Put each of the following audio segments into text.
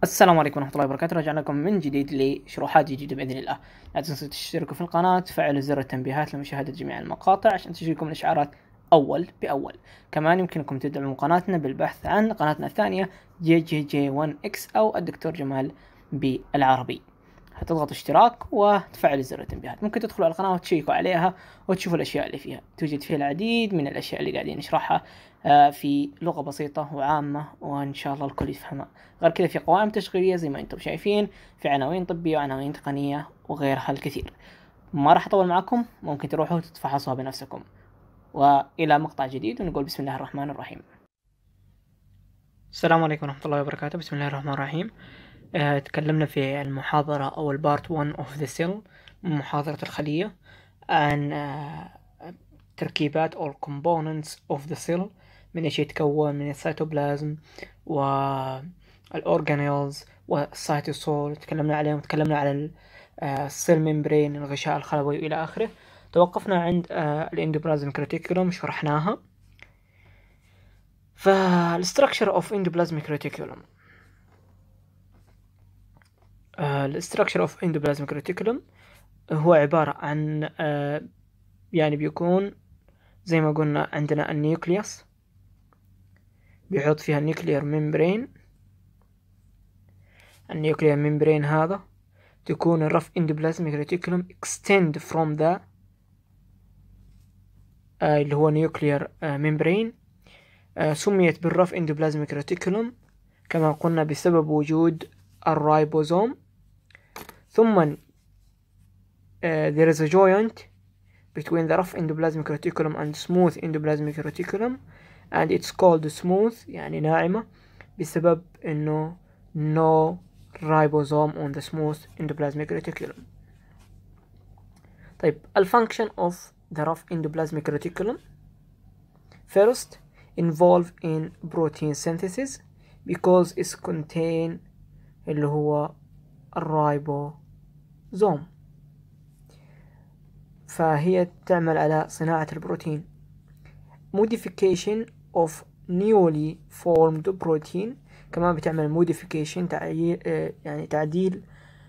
السلام عليكم ورحمة الله وبركاته رجعنا لكم من جديد لشروحات جديدة بإذن الله لا تنسوا تشتركوا في القناة تفعلوا زر التنبيهات لمشاهدة جميع المقاطع عشان تجيكم الإشعارات أول بأول كمان يمكنكم تدعموا قناتنا بالبحث عن قناتنا الثانية جي جي جي 1 اكس أو الدكتور جمال بالعربي هتضغطوا اشتراك وتفعلوا زر التنبيهات ممكن تدخلوا على القناة وتشيكوا عليها وتشوفوا الأشياء اللي فيها توجد فيها العديد من الأشياء اللي قاعدين نشرحها آه، في لغة بسيطة وعامة وإن شاء الله الكل يفهمها غير كذا في قوائم تشغيلية زي ما أنتم شايفين في عناوين طبية وعناوين تقنية وغيرها الكثير ما راح أطول معكم ممكن تروحوا تتفحصوها بنفسكم وإلى مقطع جديد ونقول بسم الله الرحمن الرحيم السلام عليكم ورحمة الله وبركاته بسم الله الرحمن الرحيم آه، تكلمنا في المحاضرة أو البارت 1 of the cell محاضرة الخلية عن آه، تركيبات أو components of the cell من ايش يتكون من السيتوبلازم والأورجانيلز والسيتوسول تكلمنا عليهم تكلمنا على السيل ممبرين الغشاء الخلوي إلى آخره توقفنا عند الاندوبلازم كريتيكولوم شرحناها فالستركشر اوف اندوبلازميك ريتيكولوم الستركشر اوف اندوبلازميك ريتيكولوم هو عبارة عن uh, يعني بيكون زي ما قلنا عندنا النيوكليوس بيحط فيها النيوكليير ممبرين النيوكليير ممبرين هذا تكون الرف اندوبلازميك ريتيكولوم extend from the آه اللي هو نيوكليير آه ممبرين آه سميت بالرف اندوبلازميك ريتيكولوم كما قلنا بسبب وجود الرايبوزوم ثم uh, there is a joint between the rough endoplasmic reticulum and smooth endoplasmic reticulum and it's called smooth يعني ناعمة بسبب انه no ribosome on the smooth endoplasmic reticulum طيب الفانكشن of the rough endoplasmic reticulum first involve in protein synthesis because it's contain اللي هو الرايبوزوم فهي تعمل على صناعة البروتين modification of newly formed protein كمان بتعمل modification تعديل يعني تعديل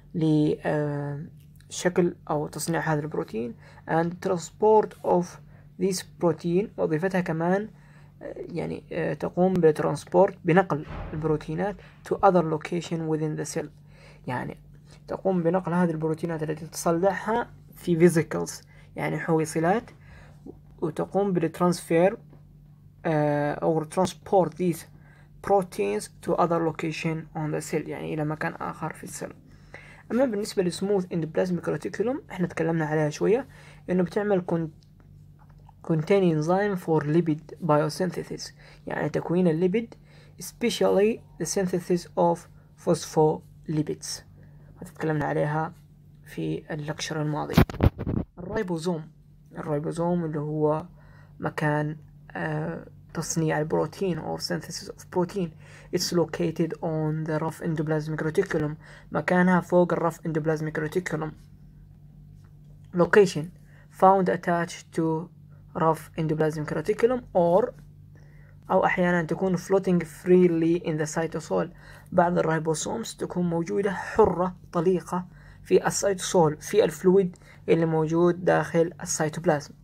لشكل أو تصنيع هذا البروتين and transport of this protein وظيفتها كمان يعني تقوم بترانسبورت بنقل البروتينات to other location within the cell يعني تقوم بنقل هذه البروتينات التي تصلحها في vesicles يعني حويصلات وتقوم بالترانسفير أو transport these proteins to other location on the cell يعني إلى مكان آخر في السيل أما بالنسبة لسموث endoplasmic reticulum إحنا تكلمنا عليها شوية إنه بتعمل contain enzyme for lipid biosynthesis يعني تكوين الليبيد especially the synthesis of phospholipids تكلمنا عليها في اللكشر الماضي الرايبوزوم الرايبوزوم اللي هو مكان آه تصنيع البروتين or synthesis of protein it's located on the rough endoplasmic reticulum مكانها فوق الرف endoplasmic reticulum location found attached to rough endoplasmic reticulum or أو أحيانا تكون floating freely in the cytosol بعض الرايبوسومز تكون موجودة حرة طليقة في السيتوسول في الفلويد اللي موجود داخل السيتوبلازم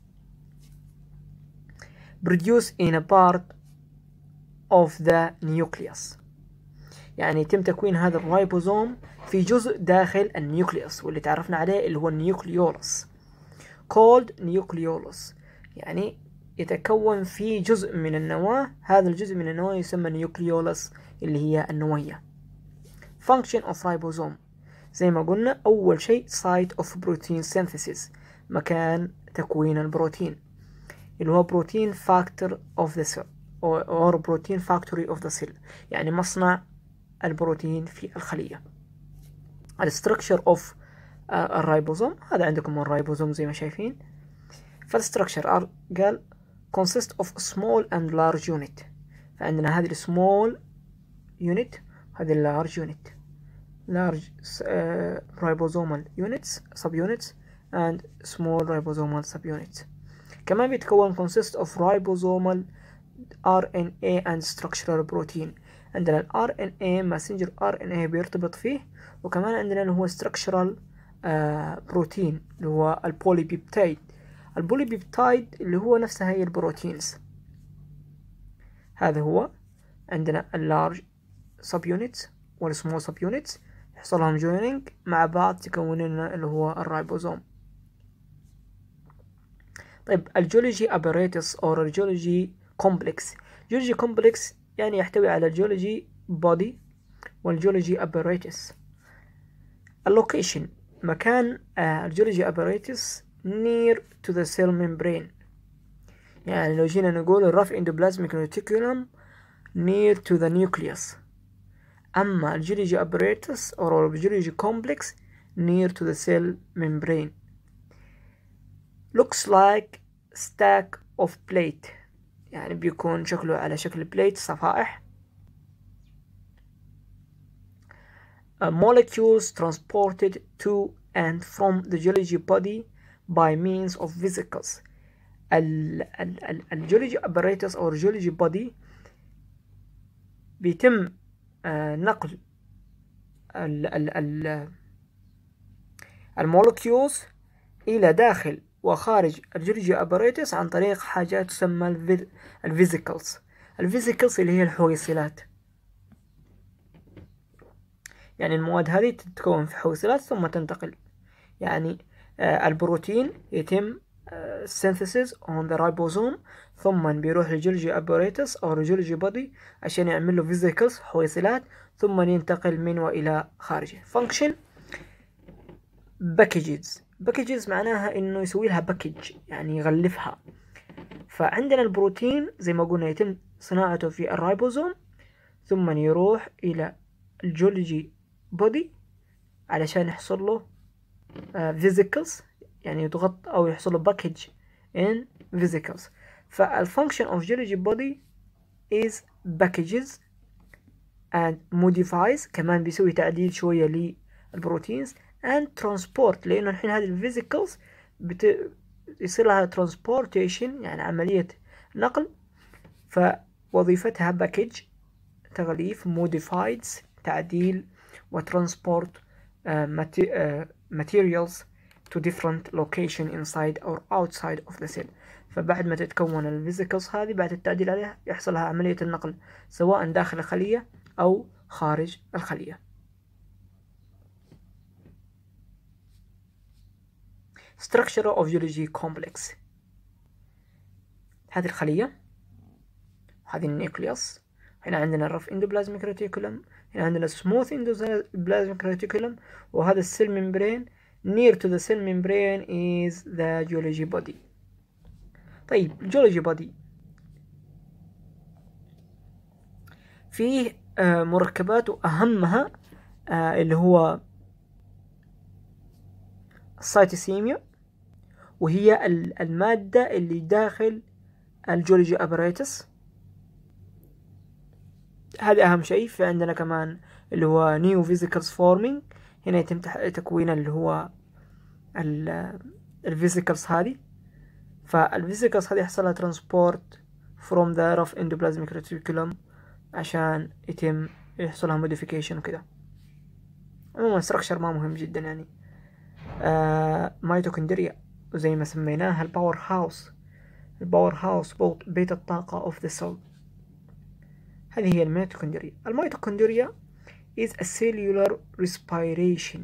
produce in a part of the nucleus يعني يتم تكوين هذا الرايبوزوم في جزء داخل النيوكليوس واللي تعرفنا عليه اللي هو النيوكليولس called nucleolus يعني يتكون في جزء من النواة هذا الجزء من النواة يسمى نيوكليولس اللي هي النوية function of ribosome زي ما قلنا أول شيء site of protein synthesis مكان تكوين البروتين اللي هو بروتين factor of the cell or protein factory of the cell يعني مصنع البروتين في الخلية الستركشر of الرايبوزوم هذا عندكم الرايبوزوم زي ما شايفين فالستركشر قال consist of small and large unit فعندنا هذه السمول unit هذه اللارج unit large uh, ribosomal units subunits and small ribosomal subunits كمان بيتكون consist of ribosomal RNA and structural protein عندنا ال RNA messenger RNA بيرتبط فيه وكمان عندنا اللي هو structural بروتين اللي هو البوليبيبتايد البوليبيبتايد اللي هو نفسها هي البروتينز هذا هو عندنا اللارج سب يونتس والسمول سب يونتس يحصل لهم جويننج مع بعض تكون لنا اللي هو الرايبوزوم طيب الجيولوجي ابريتس او الجيولوجي كومبلكس جيولوجي كومبلكس يعني يحتوي على الجيولوجي بودي والجيولوجي ابريتس اللوكيشن مكان الجيولوجي ابريتس near to the cell membrane يعني لو جينا نقول الرف endoplasmic reticulum near to the nucleus أما الجيولوجي apparatus or الجيولوجي complex near to the cell membrane looks like stack of plate يعني بيكون شكله على شكل بليت صفائح uh, molecules transported to and from the geology body by means of vesicles الجيولوجي apparatus أو الجيولوجي body بيتم آه نقل ال ال ال المولكيولز إلى داخل وخارج الجيولوجي apparatus عن طريق حاجات تسمى الفيزيكلز الفيزيكلز اللي هي الحويصلات يعني المواد هذه تتكون في حويصلات ثم تنتقل يعني آه البروتين يتم آه synthesis on the ribosome ثم بيروح لجولجي apparatus أو لجولجي body عشان يعمل له vesicles حويصلات ثم ينتقل من وإلى خارجه function packages packages معناها إنه يسوي لها باكج يعني يغلفها فعندنا البروتين زي ما قلنا يتم صناعته في الرايبوزوم ثم يروح إلى الجولجي بودي علشان يحصل له فيزيكلز يعني يضغط أو يحصل له باكج in vesicles فالfunction of geology body is packages and modifies كمان بيسوي تعديل شوية للبروتينز and transport لأنه الحين هذه الفيزيكلز بت... يصير لها transportation يعني عملية نقل فوظيفتها باكج تغليف modifieds تعديل وترانسبورت uh, uh, materials to different location inside or outside of the cell فبعد ما تتكون الفيزيكلز هذه بعد التعديل عليها يحصل لها عملية النقل سواء داخل الخلية أو خارج الخلية structure of geology complex هذه الخلية هذه النيوكليوس هنا عندنا الرف اندوبلازميك ريتيكولم هنا عندنا smooth endoplasmic reticulum وهذا السيل ممبرين near to the cell membrane is the geology body طيب الجيولوجي body فيه آه مركبات وأهمها آه اللي هو السيتوسيميا وهي المادة اللي داخل الجيولوجي ابريتس هذا أهم شيء في عندنا كمان اللي هو نيو فيزيكلز فورمينج هنا يتم تكوين اللي هو الفيزيكلز هذه فالفيزيكلز هذه يحصل لها ترانسبورت فروم ذا rough endoplasmic reticulum عشان يتم يحصل لها موديفيكيشن وكذا عموما ستراكشر ما مهم جدا يعني آه ميتوكوندريا زي ما سميناها الباور هاوس الباور هاوس بيت الطاقة اوف ذا سيل هذه هي الميتوكوندريا الميتوكوندريا is a cellular respiration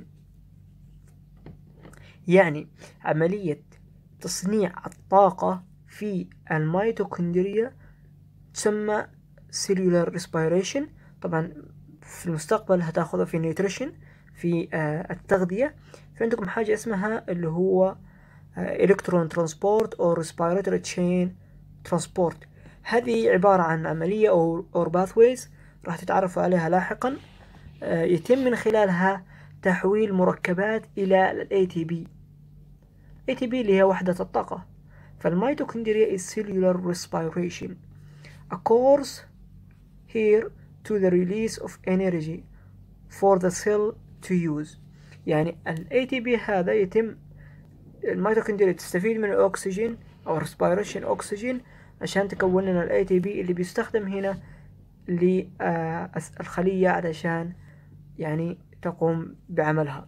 يعني عملية تصنيع الطاقة في الميتوكوندريا تسمى cellular respiration طبعا في المستقبل هتاخذها في نيوتريشن في آه التغذية في عندكم حاجة اسمها اللي هو الكترون ترانسبورت او ريسبيراتوري تشين ترانسبورت هذه عبارة عن عملية او اور باثويز راح تتعرفوا عليها لاحقا آه يتم من خلالها تحويل مركبات الى ال ATP ATP اللي هي وحدة الطاقة فالميتوكوندريا is cellular respiration occurs here to the release of energy for the cell to use يعني ال ATP هذا يتم الميتوكوندريا تستفيد من الأكسجين أو respiration أكسجين عشان تكون لنا ال ATP اللي بيستخدم هنا للخلية علشان يعني تقوم بعملها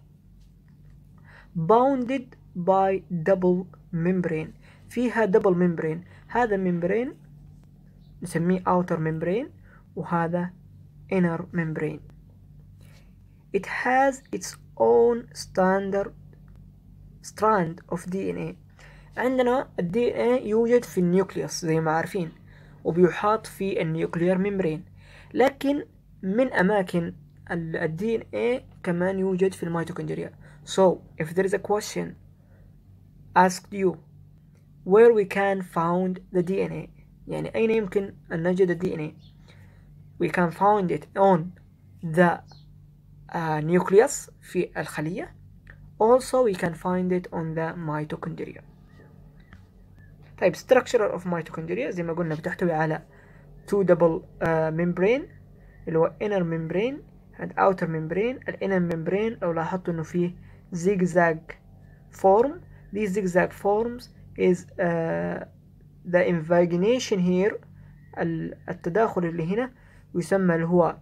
bounded by double membrane فيها double membrane هذا membrane نسميه outer membrane وهذا inner membrane it has its own standard strand of DNA عندنا ال DNA يوجد في النيوكليوس زي ما عارفين وبيحاط في النيوكليير ميمبرين لكن من أماكن ال DNA كمان يوجد في الميتوكوندريا so if there is a question asked you where we can found the DNA يعني أين يمكن أن نجد ال DNA we can find it on the uh, nucleus في الخلية also we can find it on the mitochondria طيب structure of mitochondria زي ما قلنا بتحتوي على two double uh, membrane اللي هو inner membrane and outer membrane ال inner membrane لو لاحظتوا انه فيه zigzag form these zigzag forms is uh, the invagination here التداخل اللي هنا يسمى اللي هو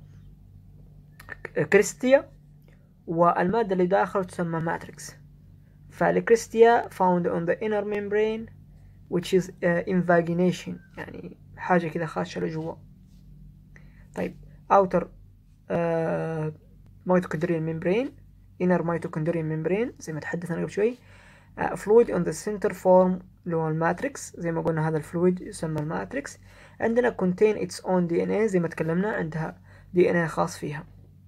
كريستيا والمادة اللي داخل تسمى ماتريكس فالكريستيا found on the inner membrane which is uh, invagination يعني حاجة كذا خاشة لجوا طيب outer uh, mitochondrial membrane inner mitochondrial membrane زي ما تحدثنا قبل شوي uh, fluid on the center form اللي هو الماتريكس زي ما قلنا هذا الفلويد يسمى الماتريكس عندنا contain its own DNA زي ما تكلمنا عندها دي ان اي خاص فيها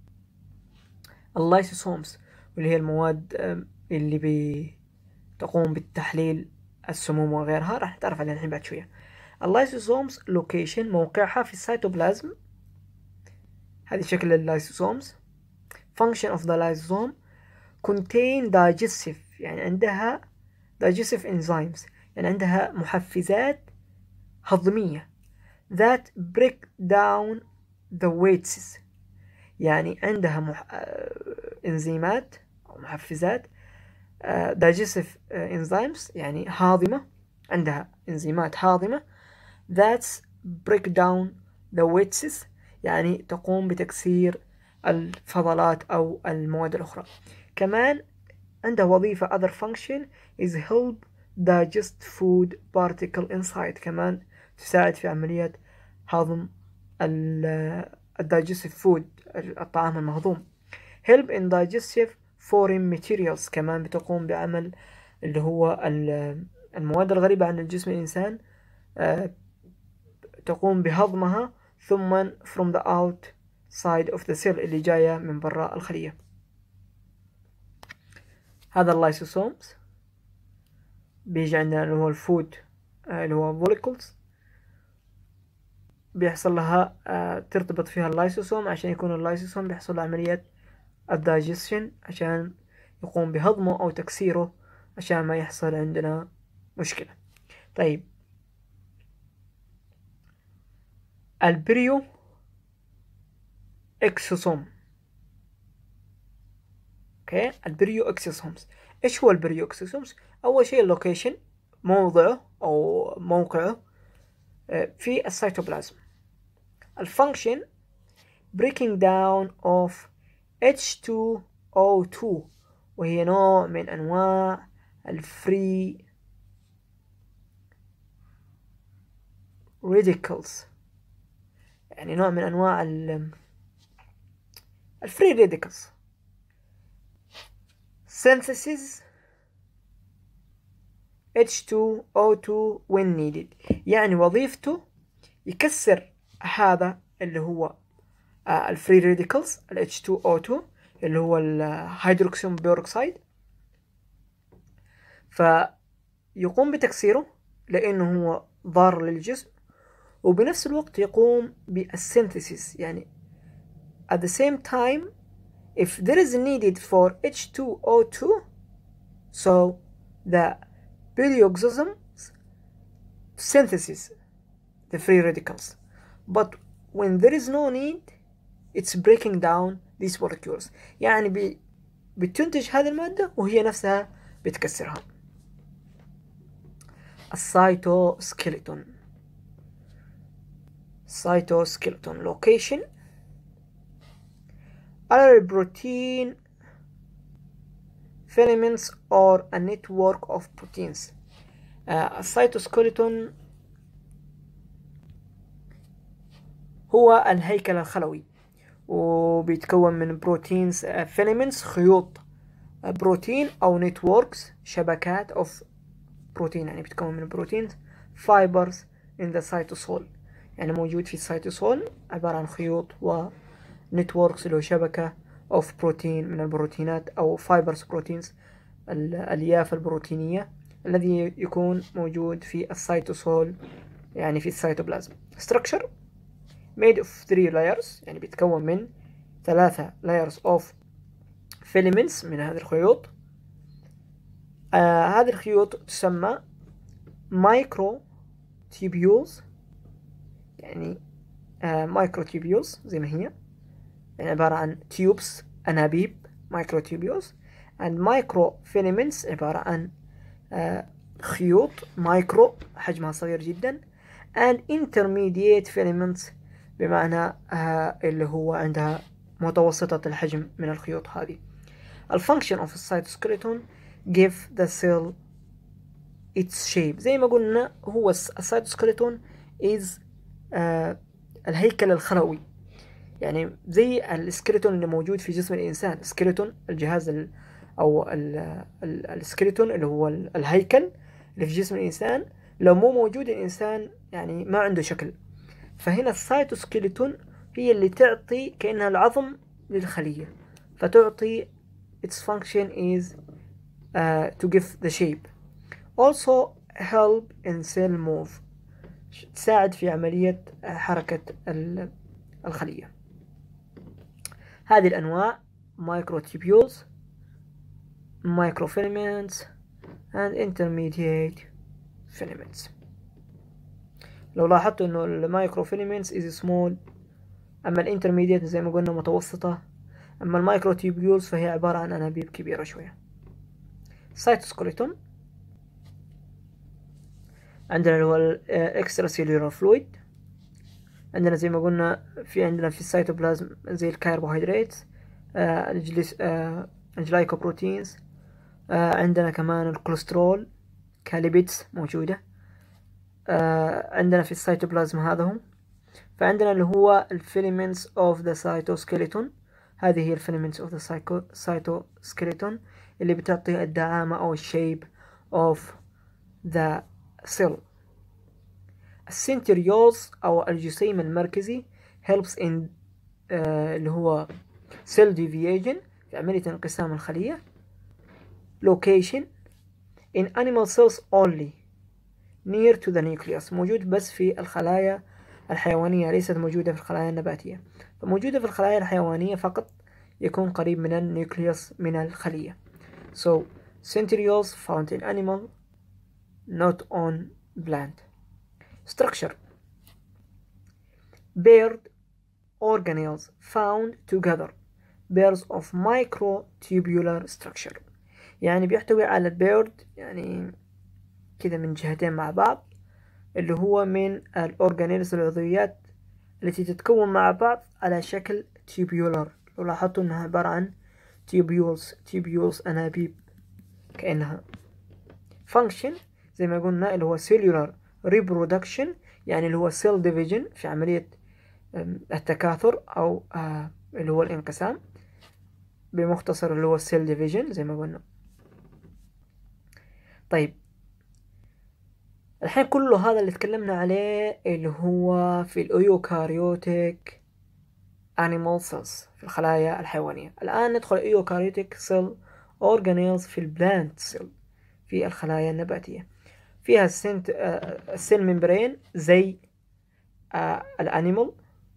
اللايسوسومز واللي هي المواد اللي بتقوم بالتحليل السموم وغيرها راح نتعرف عليها الحين بعد شوية اللايسوسومز لوكيشن موقعها في السيتوبلازم هذه شكل اللايسوسومز function of the lysosome contain digestive يعني عندها digestive enzymes يعني عندها محفزات هضمية that break down the weights يعني عندها مح... انزيمات أو محفزات digestive enzymes يعني هاضمة عندها انزيمات هاضمة that break down the weights يعني تقوم بتكسير الفضلات أو المواد الأخرى كمان عندها وظيفة other function is help digest food particle inside كمان تساعد في عملية هضم الدايجستيف فود الطعام المهضوم help in digestive foreign materials كمان بتقوم بعمل اللي هو المواد الغريبة عن الجسم الإنسان تقوم بهضمها ثم from the outside of the cell اللي جاية من برا الخلية هذا اللايسوسومز بيجي عندنا اللي هو الفود اللي هو فوليكلز بيحصل لها ترتبط فيها اللايسوسوم عشان يكون اللايسوسوم بيحصل له عملية الدايجيشن عشان يقوم بهضمه أو تكسيره عشان ما يحصل عندنا مشكلة طيب البريو اكسوسوم اوكي البريو اكسوسومز ايش هو البريو اكسوسومز اول شيء اللوكيشن موضعه او موقعه في السيتوبلازم الفانكشن breaking down of H2O2 وهي نوع من أنواع الفري radicals يعني نوع من أنواع الفري radicals synthesis H2O2 when needed يعني وظيفته يكسر هذا اللي هو الفري راديكالز ال H2O2 اللي هو الهيدروكسيوم بيروكسيد فيقوم بتكسيره لأنه هو ضار للجسم وبنفس الوقت يقوم بالسينثيسيس يعني at the same time if there is needed for H2O2 so the peroxisms synthesis the free radicals but when there is no need it's breaking down these molecules يعني بي بتنتج هذه المادة وهي نفسها بتكسرها السايتوسكيلتون cytoskeleton location other protein filaments or a network of proteins uh, السيتوسكيلتون هو الهيكل الخلوي وبيتكون من بروتينز فيلمنتس خيوط بروتين او نتوركس شبكات اوف بروتين يعني بتكون من بروتينز فايبرز in the cytosol يعني موجود في السيتوسول عبارة عن خيوط و نتوركس اللي هو شبكة اوف بروتين من البروتينات او فايبرز بروتينز الالياف البروتينية الذي يكون موجود في السيتوسول يعني في السيتوبلازم structure made of three layers يعني بيتكون من ثلاثة layers of filaments من هذه الخيوط آه هذه الخيوط تسمى مايكرو تيبيولز يعني آه مايكرو تيبيولز زي ما هي يعني عبارة عن تيوبس أنابيب مايكرو تيبيولز and micro filaments عبارة عن آه خيوط مايكرو حجمها صغير جدا and intermediate filaments بمعنى آه اللي هو عندها متوسطة الحجم من الخيوط هذه الفانكشن of السيتوسكليتون give the cell its shape زي ما قلنا هو السيتوسكليتون is آه الهيكل الخلوي يعني زي السكريتون اللي موجود في جسم الإنسان سكريتون الجهاز ال أو السكريتون اللي هو الهيكل اللي في جسم الإنسان لو مو موجود الإنسان يعني ما عنده شكل فهنا السيتوسكيلتون هي اللي تعطي كأنها العظم للخلية فتعطي its function is uh, to give the shape also help in cell move تساعد في عملية حركة الخلية هذه الأنواع microtubules microfilaments and intermediate filaments لو لاحظتوا انه المايكروفيلمنتس is small اما الانترميديت زي ما قلنا متوسطة اما المايكروتيبيولز فهي عبارة عن انابيب كبيرة شوية سايتوسكوليتون عندنا اللي هو الاكسترا سيلولار فلويد عندنا زي ما قلنا في عندنا في السيتوبلازم زي الكربوهيدرات آه الجليس آه الجلايكوبروتينز آه عندنا كمان الكوليسترول كاليبيدز موجودة آه عندنا في السيتوبلازم هذا هم فعندنا اللي هو الفيلمنتس اوف ذا سايتوسكيلتون هذه هي الفيلمنتس اوف ذا سايتوسكيلتون اللي بتعطي الدعامة او الشيب اوف ذا سيل السنتريولز او الجسيم المركزي helps in آه اللي هو cell division في عملية انقسام الخلية location in animal cells only near to the nucleus موجود بس في الخلايا الحيوانية ليست موجودة في الخلايا النباتية فموجودة في الخلايا الحيوانية فقط يكون قريب من النيوكليوس من الخلية so centrioles found in animal not on plant structure paired organelles found together pairs of microtubular structure يعني بيحتوي على البيرد يعني كده من جهتين مع بعض اللي هو من الأورجانيلز العضويات التي تتكون مع بعض على شكل تيبيولار لو لاحظتوا انها عبارة عن تيبيولز تيبيولز أنابيب كأنها function زي ما قلنا اللي هو cellular reproduction يعني اللي هو cell division في عملية التكاثر أو اللي هو الانقسام بمختصر اللي هو cell division زي ما قلنا طيب الحين كله هذا اللي تكلمنا عليه اللي هو في الأيوكاريوتيك animal cells في الخلايا الحيوانية الآن ندخل أيوكاريوتيك cell organelles في البلانت سيل في الخلايا النباتية فيها السنت السيل ممبرين زي الانيمال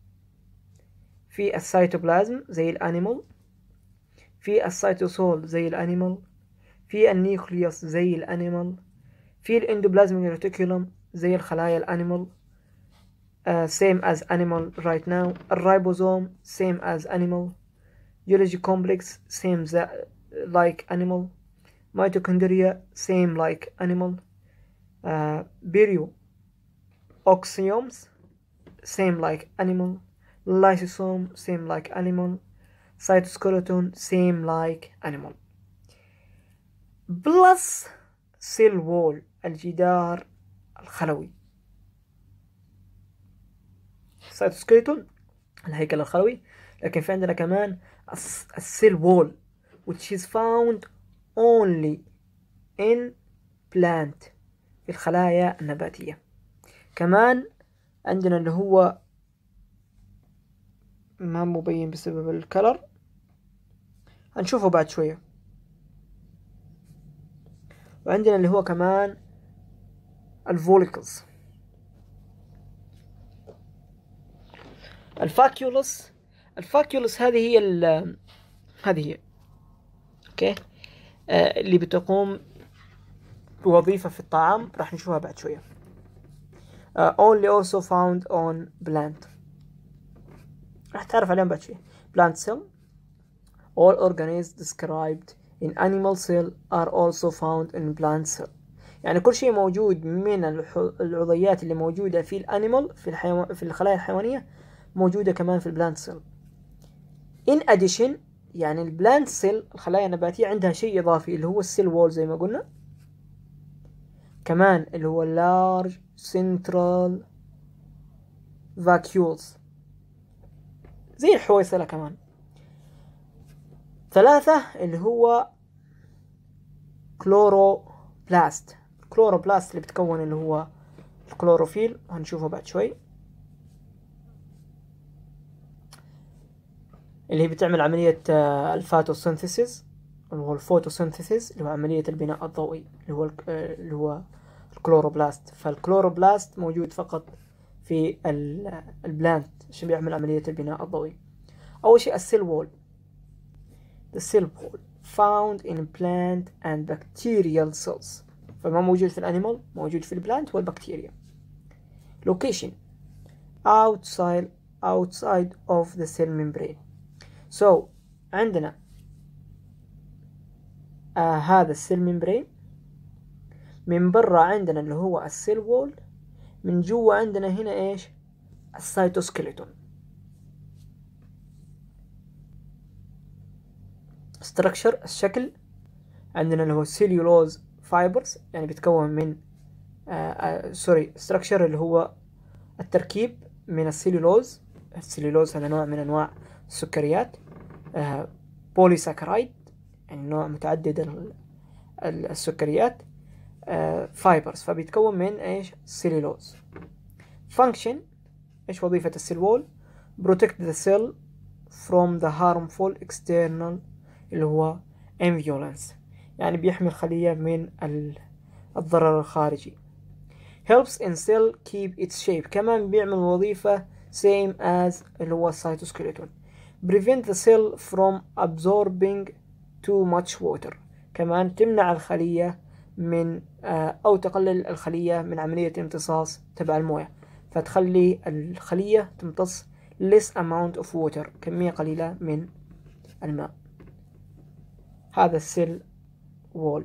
في السيتوبلازم زي الانيمال في السيتوسول زي الانيمال في النيوكليوس زي الانيمال في الاندوبلازميك ريتيكولوم زي الخلايا الانيمال uh, same as animal right now الريبوزوم same as animal Golgi complex same that, like animal mitochondria same like animal uh, baryo oxiomes same like animal lysosome same like animal cytoskeleton same like animal plus cell wall الجدار الخلوي cytoskeleton الهيكل الخلوي لكن في عندنا كمان السيل وول which is found only in plant في الخلايا النباتية كمان عندنا اللي هو ما مبين بسبب الكلر هنشوفه بعد شوية وعندنا اللي هو كمان الفوليكلز الفاكيولس الفاكيولس هذه هي هذه هي اوكي آه اللي بتقوم بوظيفة في الطعام راح نشوفها بعد شوية uh, only also found on plant راح تعرف عليهم بعد شوية plant cell all organisms described in animal cell are also found in plant cell يعني كل شيء موجود من العضيات اللي موجودة في الانيمال في الحيوان في الخلايا الحيوانية موجودة كمان في البلانت سيل in addition يعني البلانت سيل الخلايا النباتية عندها شيء إضافي اللي هو السيل وول زي ما قلنا كمان اللي هو large central vacuoles زي الحويصلة كمان ثلاثة اللي هو كلوروبلاست الكلوروبلاست اللي بتكون اللي هو الكلوروفيل هنشوفه بعد شوي اللي هي بتعمل عملية آه، الفاتوسينثيسيس اللي هو الفوتوسينثيسيس اللي هو عملية البناء الضوئي اللي هو آه، اللي هو الكلوروبلاست فالكلوروبلاست موجود فقط في البلانت عشان بيعمل عملية البناء الضوئي أول شيء السيل وول the cell wall found in plant and bacterial cells فما موجود في الانيمال موجود في البلانت والبكتيريا location outside outside of the cell membrane so عندنا آه هذا السيل ممبرين من برا عندنا اللي هو السيل وول من جوا عندنا هنا ايش السيتوسكيلتون ستراكشر الشكل عندنا اللي هو سيلولوز فايبرز يعني بيتكون من سوري آه ستراكشر اللي هو التركيب من السيلولوز السيلولوز هذا نوع من انواع السكريات آه بوليساكرايد يعني نوع متعدد السكريات فايبرز فبيتكون من ايش سيلولوز فانكشن ايش وظيفة السيل وول protect the cell from the harmful external اللي هو influence يعني بيحمي الخلية من الضرر الخارجي helps in cell keep its shape كمان بيعمل وظيفة same as اللي هو السيتوسكيلتون prevent the cell from absorbing too much water كمان تمنع الخلية من آه، أو تقلل الخلية من عملية امتصاص تبع الموية فتخلي الخلية تمتص less amount of water كمية قليلة من الماء هذا السيل وول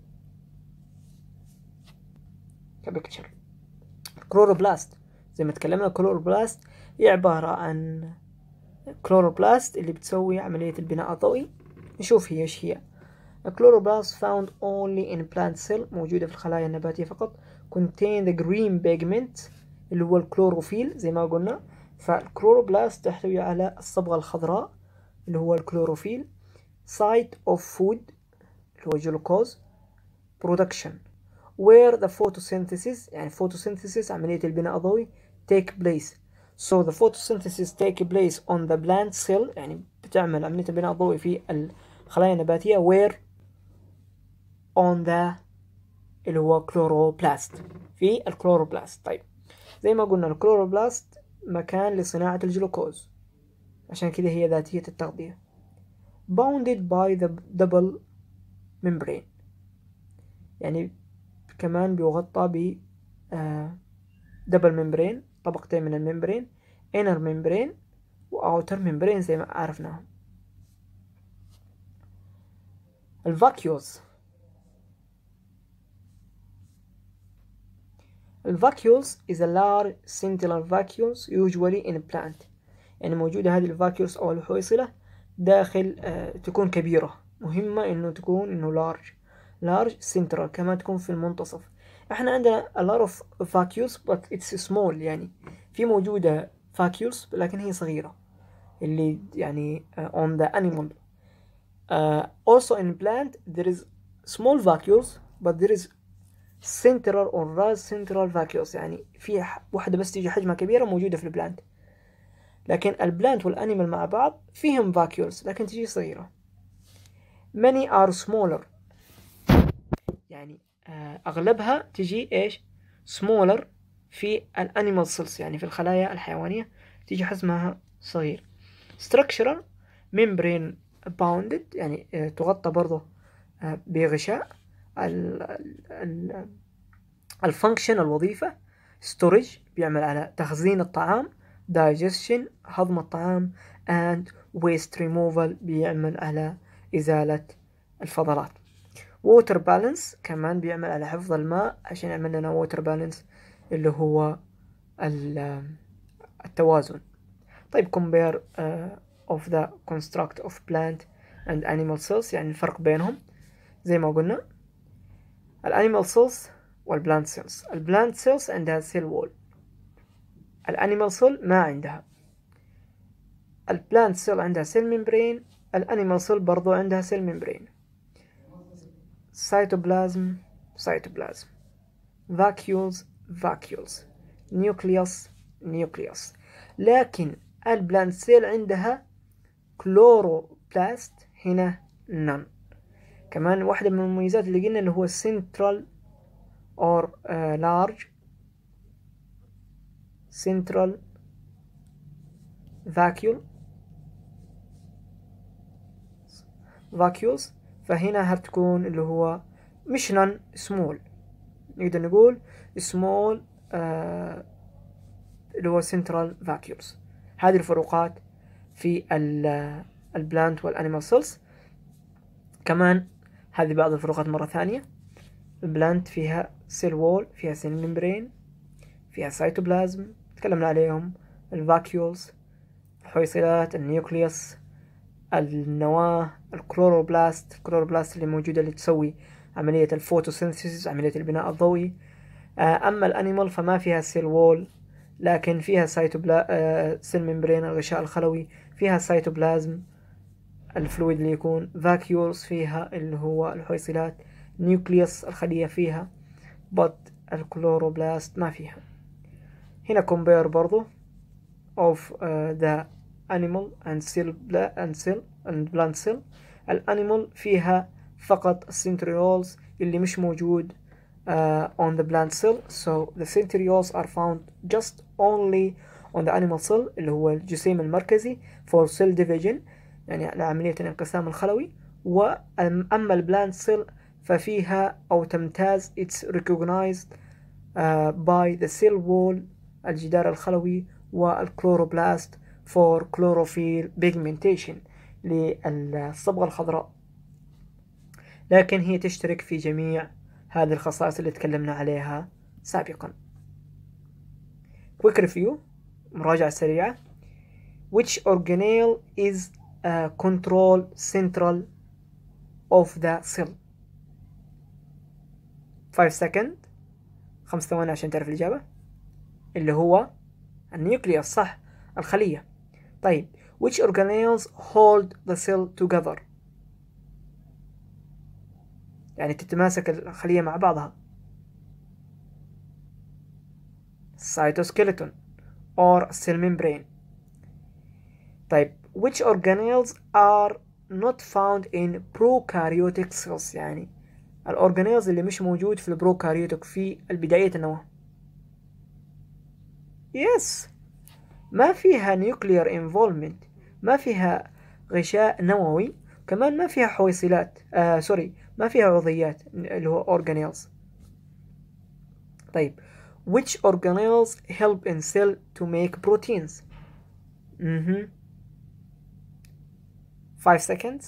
كبكتشر كلوروبلاست زي ما تكلمنا كلوروبلاست هي عبارة عن كلوروبلاست اللي بتسوي عملية البناء الضوئي نشوف هي ايش هي الكلوروبلاست found only in plant cell موجودة في الخلايا النباتية فقط contain the green pigment اللي هو الكلوروفيل زي ما قلنا فالكلوروبلاست تحتوي على الصبغة الخضراء اللي هو الكلوروفيل site of food اللي هو جلوكوز production where the photosynthesis يعني photosynthesis عملية البناء الضوئي take place so the photosynthesis take place on the plant cell يعني بتعمل عملية البناء الضوئي في الخلايا النباتية where on the اللي هو كلوروبلاست في الكلوروبلاست طيب زي ما قلنا الكلوروبلاست مكان لصناعة الجلوكوز عشان كده هي ذاتية التغذية bounded by the double membrane يعني كمان بيغطى ب دبل ممبرين طبقتين من الممبرين inner membrane و outer membrane زي ما عرفناهم الفاكيوز الفاكيولز is a large central vacuoles usually in a plant يعني موجودة هذه الفاكيولز أو الحويصلة داخل آه تكون كبيرة مهمة إنه تكون إنه large large central كما تكون في المنتصف احنا عندنا a lot of vacuoles but it's small يعني في موجودة vacuoles لكن هي صغيرة اللي يعني uh, on the animal uh, also in plant there is small vacuoles but there is central or large central vacuoles يعني في واحدة بس تيجي حجمها كبيرة موجودة في البلانت لكن البلانت والانيمال مع بعض فيهم vacuoles لكن تيجي صغيرة many are smaller يعني أغلبها تجي إيش smaller في الانيمال cells يعني في الخلايا الحيوانية تيجي حجمها صغير structural membrane bounded يعني تغطى برضه بغشاء الفانكشن الوظيفة storage بيعمل على تخزين الطعام digestion هضم الطعام and waste removal بيعمل على إزالة الفضلات water balance كمان بيعمل على حفظ الماء عشان يعمل لنا water balance اللي هو التوازن طيب compare uh, of the construct of plant and animal cells يعني الفرق بينهم زي ما قلنا الانيمال cells والبلانت cells البلانت cells عندها cell wall الانيمال cell ما عندها البلانت cell عندها cell membrane الانيمال cell برضو عندها cell membrane cytoplasm cytoplasm vacuoles vacuoles nucleus nucleus لكن البلانت سيل عندها كلوروبلاست هنا نون كمان واحدة من المميزات اللي قلنا اللي هو central or uh, large central vacuole vacuoles فهنا هتكون اللي هو مش نون small نقدر نقول small uh, اللي هو central vacuoles هذه الفروقات في البلانت والانيمال سيلز كمان هذه بعض الفروقات مرة ثانية البلانت فيها سيل وول فيها سيل ممبرين فيها سيتوبلازم تكلمنا عليهم الفاكيولز الحويصلات النيوكليوس النواة الكلوروبلاست الكلوروبلاست اللي موجودة اللي تسوي عملية الفوتوسينثيسيس عملية البناء الضوئي أما الأنيمال فما فيها سيل وول لكن فيها سيتوبلا آه سيل ممبرين الغشاء الخلوي فيها سيتوبلازم الفلويد اللي يكون فاكيولز فيها اللي هو الحويصلات نيوكليوس الخلية فيها بط الكلوروبلاست ما فيها هنا كومبير برضو of uh, the animal and cell and cell and plant cell الانيمال فيها فقط السنتريولز اللي مش موجود uh, on the plant cell so the centrioles are found just only on the animal cell اللي هو الجسيم المركزي for cell division يعني لعملية الانقسام الخلوي وأما البلانت سيل ففيها أو تمتاز it's recognized uh, by the cell wall الجدار الخلوي والكلوروبلاست for chlorophyll pigmentation للصبغة الخضراء لكن هي تشترك في جميع هذه الخصائص اللي تكلمنا عليها سابقا quick review مراجعة سريعة which organelle is a control central of the cell 5 second خمس ثواني عشان تعرف الإجابة اللي هو النيوكليوس صح الخلية طيب which organelles hold the cell together يعني تتماسك الخلية مع بعضها cytoskeleton or cell membrane طيب which organelles are not found in prokaryotic cells يعني الأورجانيلز اللي مش موجود في البروكاريوتيك في البداية النواة يس ما فيها nuclear involvement ما فيها غشاء نووي كمان ما فيها حويصلات آه سوري ما فيها عضيات اللي هو organelles طيب which organelles help in cell to make proteins mm-hmm. 5 seconds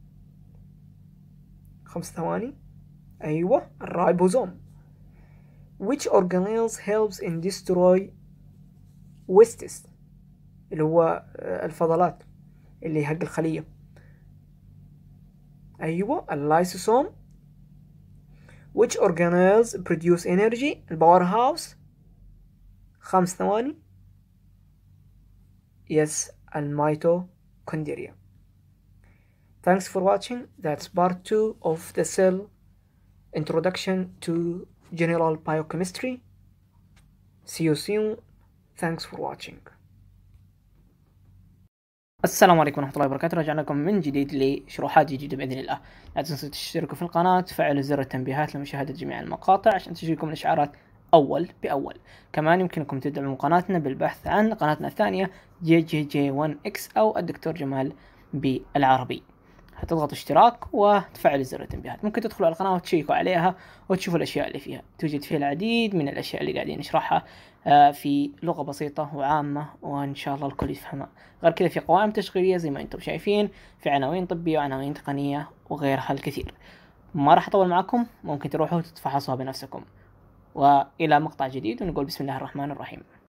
خمس ثواني أيوة الرايبوزوم which organelles helps in destroy wastes اللي هو الفضلات اللي حق الخلية أيوة اللايسوسوم which organelles produce energy الباور هاوس خمس ثواني yes الميتوكوندريا thanks for watching that's part 2 of the cell introduction to general biochemistry see you soon thanks for watching السلام عليكم ورحمة الله وبركاته رجعنا لكم من جديد لشروحات جديدة بإذن الله لا تنسوا تشتركوا في القناة وتفعلوا زر التنبيهات لمشاهدة جميع المقاطع عشان تجيكم الإشعارات أول بأول كمان يمكنكم تدعموا قناتنا بالبحث عن قناتنا الثانية جي جي جي 1 اكس أو الدكتور جمال بالعربي هتضغطوا اشتراك وتفعلوا زر التنبيهات ممكن تدخلوا على القناة وتشيكوا عليها وتشوفوا الأشياء اللي فيها توجد فيها العديد من الأشياء اللي قاعدين نشرحها آه، في لغة بسيطة وعامة وإن شاء الله الكل يفهمها غير كذا في قوائم تشغيلية زي ما أنتم شايفين في عناوين طبية وعناوين تقنية وغيرها الكثير ما راح أطول معكم ممكن تروحوا تتفحصوها بنفسكم وإلى مقطع جديد ونقول بسم الله الرحمن الرحيم